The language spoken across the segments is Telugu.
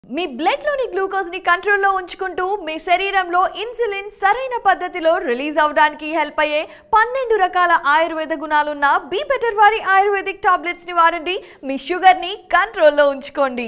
మీ బ్లడ్ లోని గ్లూకోజ్ ని కంట్రోల్లో ఉంచుకుంటూ మీ శరీరంలో ఇన్సులిన్ సరైన పద్ధతిలో రిలీజ్ అవడానికి హెల్ప్ అయ్యే పన్నెండు రకాల ఆయుర్వేద గుణాలున్న బీ బెటర్ వారి ఆయుర్వేదిక్ టాబ్లెట్స్ ని వాడండి మీ షుగర్ ని కంట్రోల్లో ఉంచుకోండి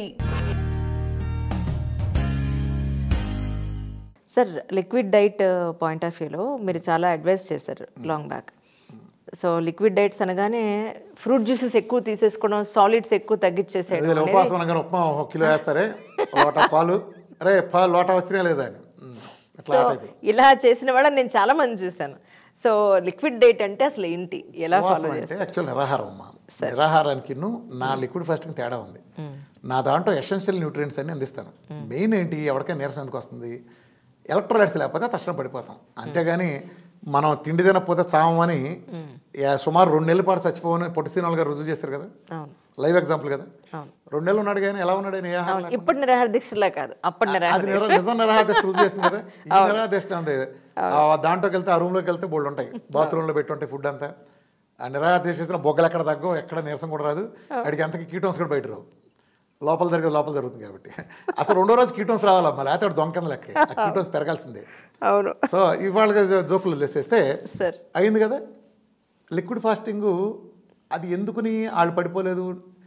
sir liquid diet point of వ్యూలో మీరు చాలా అడ్వైస్ చేశారు long back so liquid diets అనగానే ఫ్రూట్ జ్యూసెస్ ఎక్కువ తీసేసుకోవడం సాలిడ్స్ ఎక్కువ తగ్గించేసేయడం అదే ఉపవాసం అనగానే ఉప్మా ఒక కిలో వేస్తారే లోట పాలు అరే పాలు లోట వచ్చినా లేదా అని ఉమ్, అట్లా సో ఆ టైపు ఇలా చేసిన వాళ్ళని నేను చాలా మంది చూశాను సో లిక్విడ్ డైట్ అంటే అసలు ఏంటి ఎలా ఉపవాసం ఫాలో అంటే యాక్చువల్ నిరాహారం అమ్మా నిరాహారానికి నా లిక్విడ్ ఫాస్టింగ్ తేడా ఉంది నా దాంట్లో ఎసెన్షియల్ న్యూట్రియంట్స్ అన్ని అందిస్తాను మెయిన్ ఏంటి ఎవరికైనా నీరసం ఎందుకు వస్తుంది ఎలక్ట్రోలైట్స్ లేకపోతే తక్షణం పడిపోతాం అంతేగాని మనం తిండి తినకపోతే చావమని యా- సుమారు రెండు నెలల పాటు చచ్చిపోవని పొట్టి శ్రీనివాల్ గారు రుజువు చేశారు కదా అవును లైవ్ ఎగ్జాంపుల్ కదా అవును. రెండు నెలలు ఉన్నాడు కానీ ఎలా ఉన్నాడు ఆయన ఏ ఆహారం అవును ఇప్పుడు నిరాహార దీక్షలా కాదు అప్పటి నిరాహార అది నిజం నిజం నిరాహారదీక్ష రుజువు చేస్తుంది కదా ఈ నిరాహారదీక్ష ఉంది ఆ దాంట్లోకి వెళ్తే ఆ రూమ్లోకి వెళ్తే బోల్డ్ ఉంటాయి బాత్రూంలో పెట్టి ఉంటాయి ఫుడ్ అంతా ఆ నిరాహారదీక్ష చేసిన బొగ్గలు ఎక్కడ తగ్గవు ఎక్కడ నీరసం కూడా రాదు అడిగి అంతకి కీటోన్స్ కూడా బయట రావు లోపల జరిగేది లోపల జరుగుతుంది కాబట్టి అసలు రెండో రోజు కీటోన్స్ రావాలమ్మా లేకపోతే వాడు దొంగ కింద లెక్క ఆ కీటోన్స్ పెరగాల్సిందే అవును సో ఇవాళ జోకులు తెసేస్తే సార్ అయింది కదా లిక్విడ్ ఫాస్టింగ్ అది ఎందుకుని వాళ్ళు పడిపోలేదు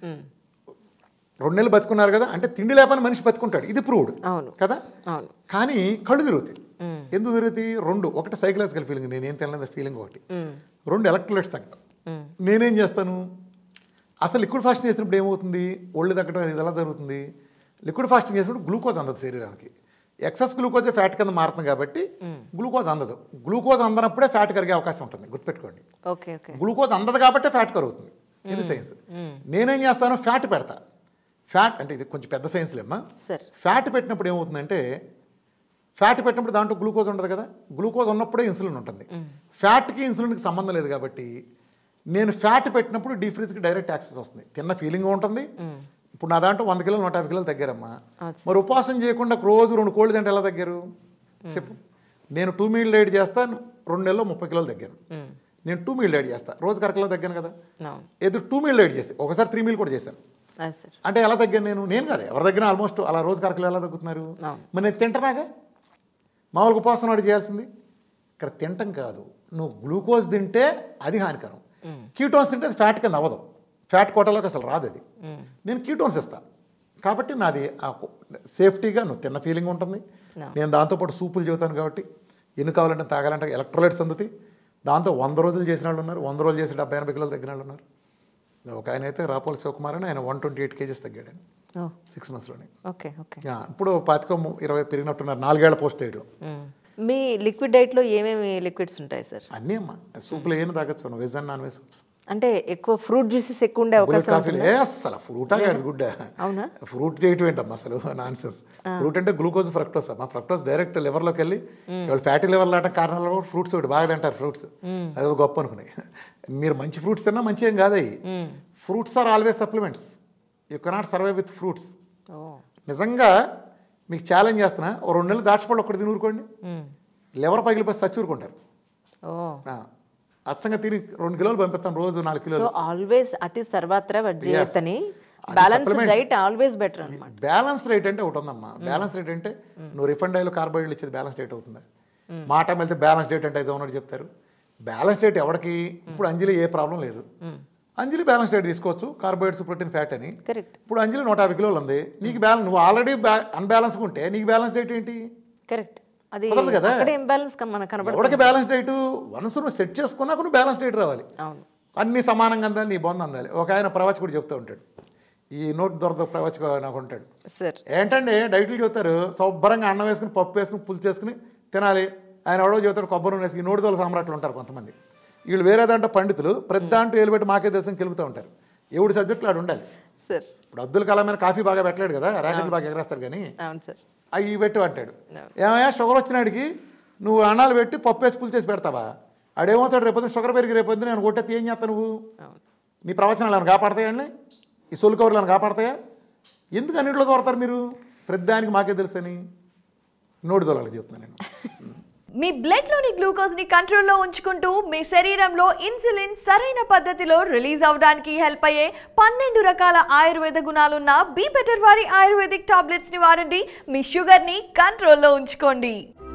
రెండు నెలలు బతుకున్నారు కదా అంటే తిండి లేపని మనిషి బతుకుంటాడు ఇది ప్రూవ్డ్ అవును కదా అవును కానీ కళ్ళు తిరుగుతాయి ఎందుకు తిరుగుతాయి రెండు ఒకటి సైకలాజికల్ ఫీలింగ్ నేనేం తినలేదు ఫీలింగ్ ఒకటి రెండు ఎలక్ట్రోలైట్స్ తగ్గడం నేనేం చేస్తాను అసలు లిక్విడ్ ఫాస్టింగ్ చేసినప్పుడు ఏమవుతుంది ఒళ్ళు తగ్గడం ఇది ఎలా జరుగుతుంది లిక్విడ్ ఫాస్టింగ్ చేసినప్పుడు గ్లూకోజ్ అందదు శరీరానికి ఎక్సెస్ గ్లూకోజ్ ఫ్యాట్ కింద మారుతుంది కాబట్టి గ్లూకోజ్ అందదు గ్లూకోజ్ అందనప్పుడే ఫ్యాట్ కరిగే అవకాశం ఉంటుంది గుర్తుపెట్టుకోండి ఓకే ఓకే గ్లూకోజ్ అందదు కాబట్టి ఫ్యాట్ కరుగుతుంది ఇది సైన్స్ నేనేం చేస్తాను ఫ్యాట్ పెడతా ఫ్యాట్ అంటే ఇది కొంచెం పెద్ద సైన్స్ లేమ్మా సార్ ఫ్యాట్ పెట్టినప్పుడు ఏమవుతుందంటే ఫ్యాట్ పెట్టినప్పుడు దాంట్లో గ్లూకోజ్ ఉండదు కదా గ్లూకోజ్ ఉన్నప్పుడే ఇన్సులిన్ ఉంటుంది ఫ్యాట్కి ఇన్సులిన్కి సంబంధం లేదు కాబట్టి నేను ఫ్యాట్ పెట్టినప్పుడు డీ ఫ్రిజ్కి డైరెక్ట్ యాక్సెస్ వస్తుంది తిన్న ఫీలింగ్ ఉంటుంది ఇప్పుడు నా దాంట్లో వంద కిలోలు నూట యాభై కిలోలు తగ్గారమ్మా అవును మరి ఉపవాసం చేయకుండా రోజు రెండు కోళ్ళు తింటే ఎలా తగ్గారు చెప్పు నేను టూ మీల్ డైట్ చేస్తాను రెండు నెలల్లో ముప్పై కిలోలు తగ్గాను నేను టూ మీల్ డైట్ చేస్తాను రోజుకి అర కిలో తగ్గాను కదా అవును ఏదో టూ మీల్ డైట్ చేసి ఒకసారి త్రీ మీల్ కూడా చేశాను అది సార్ అంటే ఎలా తగ్గాను నేను నేను కాదు ఎవరి దగ్గర ఆల్మోస్ట్ అలా రోజు కరకలు ఎలా తగ్గుతున్నారు అవును. మరి నేను తింటనాగా మామూలుగా ఉపవాసం నాడు చేయాల్సింది ఇక్కడ తింటం కాదు నువ్వు గ్లూకోజ్ తింటే అది హానికరం కీటోన్స్ తింటే అది ఫ్యాట్ కింద అవ్వదు ఫ్యాట్ కోటలోకి అసలు రాదు అది నేను కీటోన్స్ ఇస్తా కాబట్టి నాది ఆ కో- సేఫ్టీగా నువ్వు తిన్న ఫీలింగ్ ఉంటుంది No. నేను దాంతోపాటు సూపులు చెబుతాను కాబట్టి ఎన్ని కావాలంటే తాగాలంటే ఎలక్ట్రోలైట్స్ అందుతాయి దాంతో వంద రోజులు చేసిన వాళ్ళు ఉన్నారు వంద రోజులు చేసి డెబ్బై ఎనభై కిలోలు తగ్గిన వాళ్ళు ఉన్నారు ఒక ఆయన అయితే రాపోల్ శివకుమార్ అని ఆయన వన్ ట్వంటీ ఎయిట్ కేజీస్ తగ్గాడు ఆయన ఓ సిక్స్ మంత్స్లోనే ఓకే ఓకే యా, ఇప్పుడు పాతిక ము- ఇరవై పెరిగినట్టున్నారు నాలుగేళ్ల పోస్ట్ వేయడం మీ లిక్విడ్ డైట్లో ఏమేమి లిక్విడ్స్ ఉంటాయి సార్ అన్నీ అమ్మా సూపులు ఏం తాగొచ్చు నువ్వు వెజ్ అండ్ నాన్ వెజ్ అంటే ఎక్కువ ఫ్రూట్ జ్యూసెస్ ఎక్కువ ఉండే బుల్లెట్ అవకాశం కాఫీలు ఏ అస్సలు ఫ్రూట్ కాదు గుడ్డ అవునా ఫ్రూట్ చేయటం ఏంటమ్మా అసలు నాన్ సెన్స్ ఫ్రూట్ అంటే గ్లూకోజ్ ఫ్రక్టోస్ అమ్మా ఫ్రక్టోస్ డైరెక్ట్ లివర్లోకి వెళ్ళి వాళ్ళు ఫ్యాటీ లివర్ లాంటి కారణాలు కూడా ఫ్రూట్స్ ఒకటి బాగా తింటారు ఫ్రూట్స్ అది ఒక గొప్ప అనుకున్నాయి మీరు మంచి ఫ్రూట్స్ తిన్నా మంచి ఏం కాదు అవి fruits are always supplements you cannot survive with fruits ఓ నిజంగా మీకు ఛాలెంజ్ చేస్తున్నా ఓ రెండు నెలలు దాచిపళ్ళు ఒక్కటి తిని ఊరుకోండి లివర్ పగిలిపోయి సచ్చి ఊరుకుంటారు ఓ ఆ, అచ్చంగా తిని రెండు కిలోలు పంపిస్తాను రోజు నాలుగు సో కిలోలు ఆల్వేస్ అతి సర్వత్ర వర్జయత్ అని అది balance supplement. Diet always better అనమాట బ్యాలెన్స్ రేట్ అంటే ఒకటి ఉందమ్మా బ్యాలెన్స్ రేట్ అంటే నువ్వు రిఫండ్ ఆయిల్ కార్బోహైడ్రేట్ ఇచ్చేది బ్యాలెన్స్ రేట్ అవుతుందా మా టైం వెళ్తే బ్యాలెన్స్ డేట్ అంటే ఐదు ఉన్నట్టు చెప్తారు బ్యాలెన్స్ డేట్ ఎవరికి ఇప్పుడు అంజలి ఏ ప్రాబ్లం లేదు అంజలి బ్యాలెన్స్ డేట్ తీసుకోవచ్చు కార్బోహైడ్రేట్స్ ప్రోటీన్ ఫ్యాట్ అని కరెక్ట్ ఇప్పుడు అంజలి నూట యాభై కిలోలు ఉంది నీకు బ్యాలెన్స్ నువ్వు ఆల్రెడీ అన్బ్యాలెన్స్గా ఉంటే నీకు బ్యాలెన్స్ డేట్ ఏంటి కరెక్ట్ అది కుదరదు కదా. అక్కడ ఇంబ్యాలెన్స్ మనకు కనబడుతుంది ఎవరికి బ్యాలెన్స్ డైట్ వన్స్ నువ్వు సెట్ చేసుకున్నాక నువ్వు బ్యాలెన్స్ డైట్ రావాలి అవును అన్ని సమానంగా అందాలి నీ బొంద అందాలి ఒక ఆయన ప్రవచకుడు చెప్తూ ఉంటాడు ఈ నోట్ దొరద ప్రవచకు నాకు ఉంటాడు సార్ ఏంటంటే డైట్లు చెబుతారు శుభ్రంగా అన్నం వేసుకుని పప్పు వేసుకుని పులుసు చేసుకుని తినాలి ఆయన ఎవడో చెబుతాడు కొబ్బరి నూనె వేసుకుని నోటి దోల సామ్రాట్లు ఉంటారు కొంతమంది వీళ్ళు వేరే దాంట్లో పండితులు ప్రతి దాంట్లో ఏలు పెట్టి మాకే దేశం కెలుగుతూ ఉంటారు ఎవడి సబ్జెక్టులు ఆడు ఉండాలి సార్ ఇప్పుడు అబ్దుల్ కలాం మీద కాఫీ బాగా పెట్టలేడు కదా ర్యాకెట్లు బాగా ఎగరేస్తాడు కానీ అవును సార్ అవి పెట్టి అంటాడు ఏమయ్యా షుగర్ వచ్చినాడికి నువ్వు అన్నాలు పెట్టి పప్పు వేసి పులు చేసి పెడతావా ఆడేమవుతాడు రేపొద్దున షుగర్ పెరిగి రేపొద్దున నేను కొట్టేది ఏం చేస్తావు నువ్వు అవును నీ ప్రవచనాలు ఏమైనా కాపాడతాయండి ఈ సొలు కవర్లు ఏమైనా కాపాడతాయా ఎందుకు అన్నింటిలో దొరతారు మీరు ప్రతిదానికి మాకే తెలుసని నోటి దొలాలి చెప్తున్నాను నేను మీ బ్లడ్ లోని గ్లూకోజ్ ని కంట్రోల్లో ఉంచుకుంటూ మీ శరీరంలో ఇన్సులిన్ సరైన పద్ధతిలో రిలీజ్ అవడానికి హెల్ప్ అయ్యే పన్నెండు రకాల ఆయుర్వేద గుణాలున్న బీ బెటర్ వారి ఆయుర్వేదిక్ టాబ్లెట్స్ ని వాడండి మీ షుగర్ ని కంట్రోల్లో ఉంచుకోండి